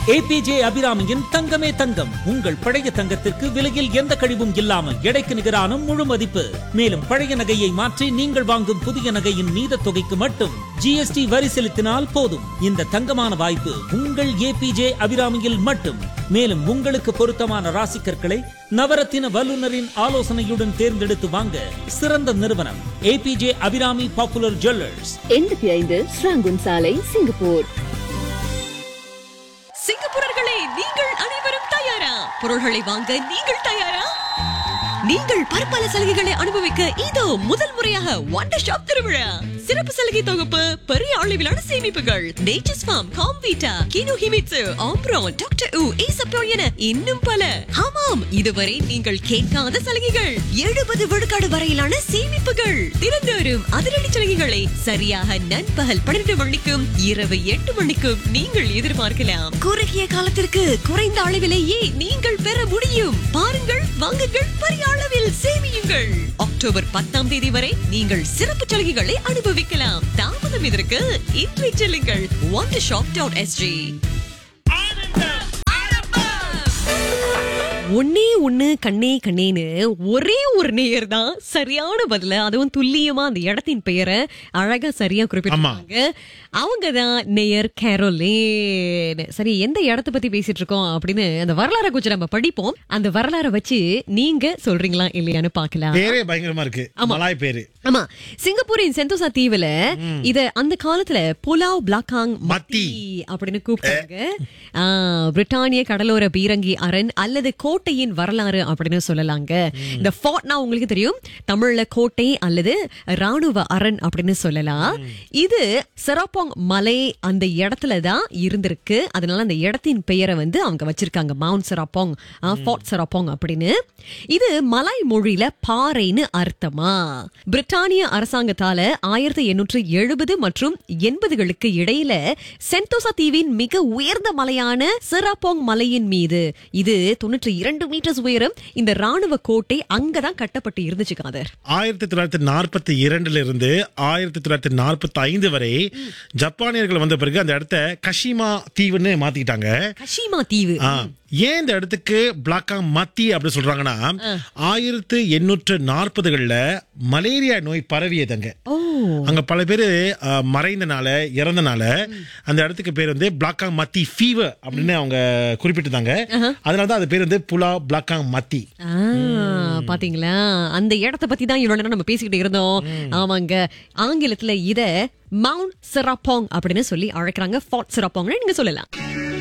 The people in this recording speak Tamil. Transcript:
ஏபிஜே அபிராமியின் தங்கமே தங்கம் உங்கள் பழைய தங்கத்திற்கு விலையில் எந்த கழிவும் இல்லாமல் எடைக்கு நிகரான முழு மதிப்பு மேலும் பழைய நகையை மாற்றி நீங்கள் வாங்கும் புதிய நகையின் மீத தொகைக்கு மட்டும் ஜிஎஸ்டி வரி செலுத்தினால் போதும் இந்த தங்கமான வாய்ப்பு உங்கள் ஏபிஜே அபிராமியில் மட்டும் மேலும் உங்களுக்கு பொருத்தமான ராசிக்கற்களை நவரத்தின வல்லுநரின் ஆலோசனையுடன் தேர்ந்தெடுத்து வாங்க சிறந்த நிறுவனம் ஏபிஜே அபிராமி பாப்புலர் ஜுவல்லர்ஸ் எண்பத்தி ஐந்து ஸ்ராங்குன் சாலை சிங்கப்பூர் சிங்கப்பூரர்களே நீங்கள் அனைவரும் தயாரா பொருள்களை வாங்க நீங்கள் தயாரா நீங்கள் பற்பல சலுகைகளை அனுபவிக்க இதோ முதல் முறையாக வண்டர் ஷாப் திருவிழா சிறப்பு சலுகை தொகுப்பு பெரிய அளவிலான சேமிப்புகள் நேச்சர்ஸ் ஃபார்ம் காம்வீட்டா கினோ ஹிமிட்சு ஆம்ப்ரோன் டாக்டர் உ ஈசப்போ என இன்னும் பல ஆமாம் இதுவரை நீங்கள் கேட்காத சலுகைகள் எழுபது விழுக்காடு வரையிலான சேமிப்புகள் தினந்தோறும் அதிரடி சலுகைகளை சரியாக நண்பகல் பன்னிரண்டு மணிக்கும் இரவு எட்டு மணிக்கும் நீங்கள் எதிர்பார்க்கலாம் குறுகிய காலத்திற்கு குறைந்த அளவிலேயே நீங்கள் பெற முடியும் பாருங்கள் வாங்குங்கள் பெரிய அளவில் சேமியுங்கள் அக்டோபர் பத்தாம் தேதி வரை நீங்கள் சிறப்பு சலுகைகளை அனுபவிக்கலாம் தாமதம் இதற்கு இன்றை செல்லுங்கள் ஒன் ஷாப் டாட் எஸ்ஜி ஒன்னே ஒண்ணு கண்ணே கண்ணேன்னு ஒரே ஒரு நேயர் தான் சரியான பதில அதுவும் துல்லியமா அந்த இடத்தின் பெயரை அழகா சரியா குறிப்பிட்டிருக்காங்க அவங்க தான் நேயர் கேரோலின் சரி எந்த இடத்த பத்தி பேசிட்டு இருக்கோம் அப்படின்னு அந்த வரலாறை கொஞ்சம் நம்ம படிப்போம் அந்த வரலாறை வச்சு நீங்க சொல்றீங்களா இல்லையான்னு பாக்கலாம் பேரே பயங்கரமா இருக்கு மலாய் பேரு ஆமா சிங்கப்பூரின் செந்தோசா தீவுல இத அந்த காலத்துல புலாவ் பிளாக்காங் மத்தி அப்படின்னு கூப்பிட்டாங்க ஆ, பிரிட்டானிய கடலோர பீரங்கி அரண் அல்லது கோட்டையின் வரலாறு அப்படின்னு சொல்லலாங்க இந்த ஃபோர்ட்னா உங்களுக்கு தெரியும் தமிழ்ல கோட்டை அல்லது ராணுவ அரண் அப்படின்னு சொல்லலாம் இது செராப்பாங் மலை அந்த இடத்துல தான் இருந்திருக்கு அதனால அந்த இடத்தின் பெயரை வந்து அவங்க வச்சிருக்காங்க மவுண்ட் செராப்பாங் ஃபோர்ட் செராப்பாங் அப்படின்னு இது மலாய் மொழியில பாறைன்னு அர்த்தமா பிரிட்டானிய அரசாங்கத்தால ஆயிரத்தி எண்ணூற்று எழுபது மற்றும் எண்பதுகளுக்கு இடையில சென்டோசா தீவின் மிக உயர்ந்த மலையான செராப்போங் மலையின் மீது இது தொண்ணூற்றி இரண்டு மீட்டர்ஸ் உயரம் இந்த ராணுவ கோட்டை அங்கதான் கட்டப்பட்டு இருந்துச்சு காதர் ஆயிரத்தி தொள்ளாயிரத்தி நாற்பத்தி இரண்டுல இருந்து ஆயிரத்தி தொள்ளாயிரத்தி நாற்பத்தி ஐந்து வரை ஜப்பானியர்கள் வந்த பிறகு அந்த இடத்த கஷிமா தீவுன்னு மாத்திக்கிட்டாங்க கஷிமா தீவு ஆ, ஏன் இந்த இடத்துக்கு பிளாக்கா மத்தி அப்படி சொல்றாங்கன்னா ஆயிரத்து எண்ணூற்று நாற்பதுகள்ல மலேரியா நோய் பரவியதுங்க ஓ அங்க பல பேர் மறைந்தனால இறந்தனால அந்த இடத்துக்கு பேர் வந்து பிளாக்கா மத்தி ஃபீவர் அப்படின்னு அவங்க குறிப்பிட்டிருந்தாங்க அதனால தான் அது பேர் வந்து புலா பிளாக்கா மத்தி ஆ, பாத்தீங்களா அந்த இடத்த பத்தி தான் இவ்வளவு நேரம் நம்ம பேசிக்கிட்டு இருந்தோம் ஆமாங்க ஆங்கிலத்துல இத மவுண்ட் செராப்பாங் அப்படின்னு சொல்லி அழைக்கிறாங்க ஃபார்ட் செராப்பாங்னு நீங்க சொல்லலாம்